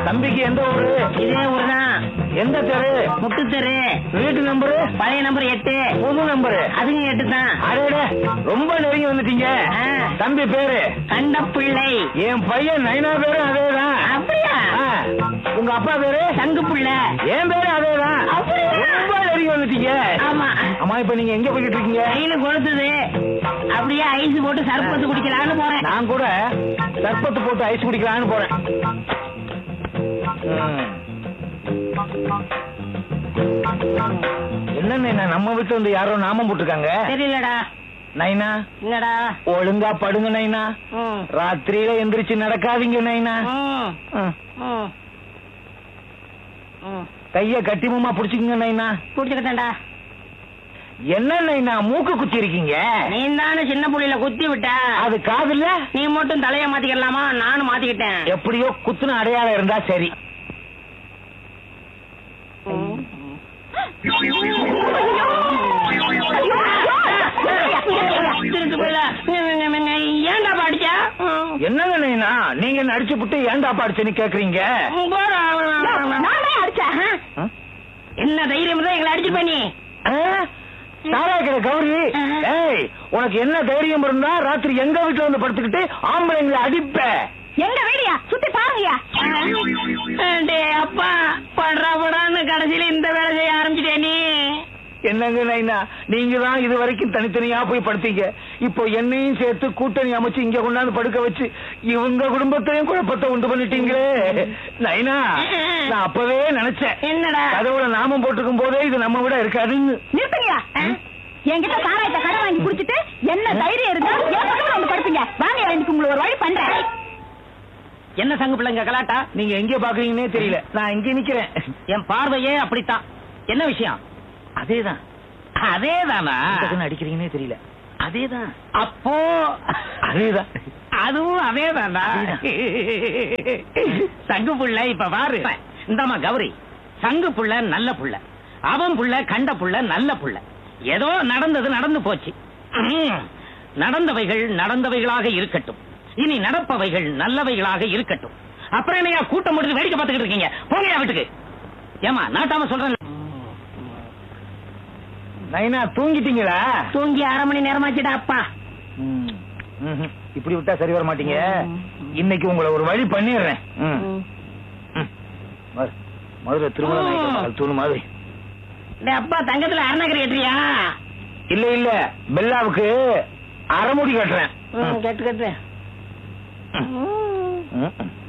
தம்பிக்கு எந்த ஊரு இதே ஊர்தான் எந்த தெரு முட்டு தெரு வீட்டு நம்பரு பழைய நம்பர் எட்டு புது நம்பரு அதுவும் எட்டு தான் அடேடே ரொம்ப நெருங்கி வந்துட்டீங்க ஆ. தம்பி பேரு கண்ட பிள்ளை என் பையன் நைனா பேரும் அதேதான் அப்படியா ஆ. உங்க அப்பா பேரு தங்கு பிள்ளை என் பேரு அதேதான் அப்படியா? ரொம்ப நெருங்கி வந்துட்டீங்க ஆமா அம்மா இப்ப நீங்க எங்க போய்கிட்டு இருக்கீங்க கையில கொளுத்துது அப்படியே ஐஸ் போட்டு சர்பத்து குடிக்கலான்னு போறேன் நான் கூட சர்பத்து போட்டு ஐஸ் குடிக்கலாம்னு போறேன் ம். என்னன்னு என்ன நம்ம வீட்டுல வந்து யாரோ நாமம் போட்டிருக்காங்க தெரியலடா நைனா என்னடா ஒழுங்கா படுங்க நைனா ம். ராத்திரியில எந்திரிச்சு நடக்காதீங்க நைனா ம். ம். ம். ம். கைய கட்டிமமா புடிச்சுக்குங்க நைனா குடிச்சுக்கிட்டேன்டா என்ன நைனா மூக்கு குத்தி இருக்கீங்க நீ தானே சின்ன புள்ளையில குத்தி விட்ட அது காதுல நீ மட்டும் தலைய மாத்திக்கலாமா நானும் மாத்திக்கிட்டேன் எப்படியோ குத்துன அடையாளம் இருந்தா சரி திருட்டு பிள்ளை. ஏன்டா படிச்சா என்னங்க நைனா நீங்க நடிச்சு புட்டு ஏன்டா பாடிச்சுன்னு கேக்குறீங்க நானே அடிச்சேன் ஆ? என்ன தைரியம் தான் எங்களை அடிச்சு பண்ணி ஆ? சாராய்க்கிற கௌரி ஆஹா. ஏய் உனக்கு என்ன தைரியம் இருந்தா ராத்திரி எங்க வீட்டுல வந்து படுத்துக்கிட்டு ஆம்பளைங்களை அடிப்ப எங்க வீடியா சுத்தி பாருங்கயா டேய் அப்பா படுறா படான்னு கடைசியில இந்த வேலை செய்ய ஆரம்பிச்சிட்டே நீ என்னங்க நைனா நீங்க தான் இது வரைக்கும் தனித்தனியா போய் படுத்தீங்க இப்போ என்னையும் சேர்த்து கூட்டணி அமைச்சு இங்க கொண்டாந்து படுக்க வச்சு இவங்க குடும்பத்தையும் குழப்பத்தை உண்டு பண்ணிட்டீங்களே நைனா நான் அப்பவே நினைச்சேன் என்னடா கதவுல நாமம் போட்டிருக்கும் போதே இது நம்ம விட இருக்காதுன்னு நிறுத்துங்கயா என்கிட்ட சாராயத்தை கடை வாங்கி குடிச்சிட்டு என்ன தைரியம் இருந்தா என் பக்கத்துல வந்து படுப்பீங்க வாங்க எனக்கு உங்களுக்கு ஒரு வழி பண்றேன் என்ன சங்கு பிள்ளைங்க கலாட்டா நீங்க எங்க பாக்குறீங்கன்னே தெரியல நான் இங்க நிக்கிறேன் என் பார்வையே அப்படித்தான் என்ன விஷயம் அதேதான் அதேதானா டக்குன்னு அடிக்கிறீங்கன்னே தெரியல அதேதான் அப்போ அதேதான் அதுவும் அதேதானா சங்கு புள்ள இப்ப பாரு இந்தாமா கௌரி சங்கு புள்ள நல்ல புள்ள அவன் புள்ள கண்ட புள்ள நல்ல புள்ள ஏதோ நடந்தது நடந்து போச்சு ம். நடந்தவைகள் நடந்தவைகளாக இருக்கட்டும் இனி நடப்பவைகள் நல்லவைகளாக இருக்கட்டும் அப்புறம் என்னையா கூட்டம் முடிச்சு வேடிக்கை பார்த்துக்கிட்டு இருக்கீங்க போங்கயா வீட்டுக்கு ஏமா நாட்டாம சொல்றேன் நைனா தூங்கிட்டீங்களா தூங்கி அரை மணி நேரமாச்சுடா அப்பா ம். ம்ஹும். இப்படி விட்டா சரி வர மாட்டீங்க இன்னைக்கு உங்களை ஒரு வழி பண்ணிடுறேன் ம். ம். மது- மதுரை திருமண நாயக்கர் மகள் தூணு மாதிரி டேய் அப்பா தங்கத்துல அரணகரி கட்டுறியா இல்ல இல்ல பெல்லாவுக்கு அரைமுடி கட்டுறேன் ம். கட்டு கட்டு ம். ம்.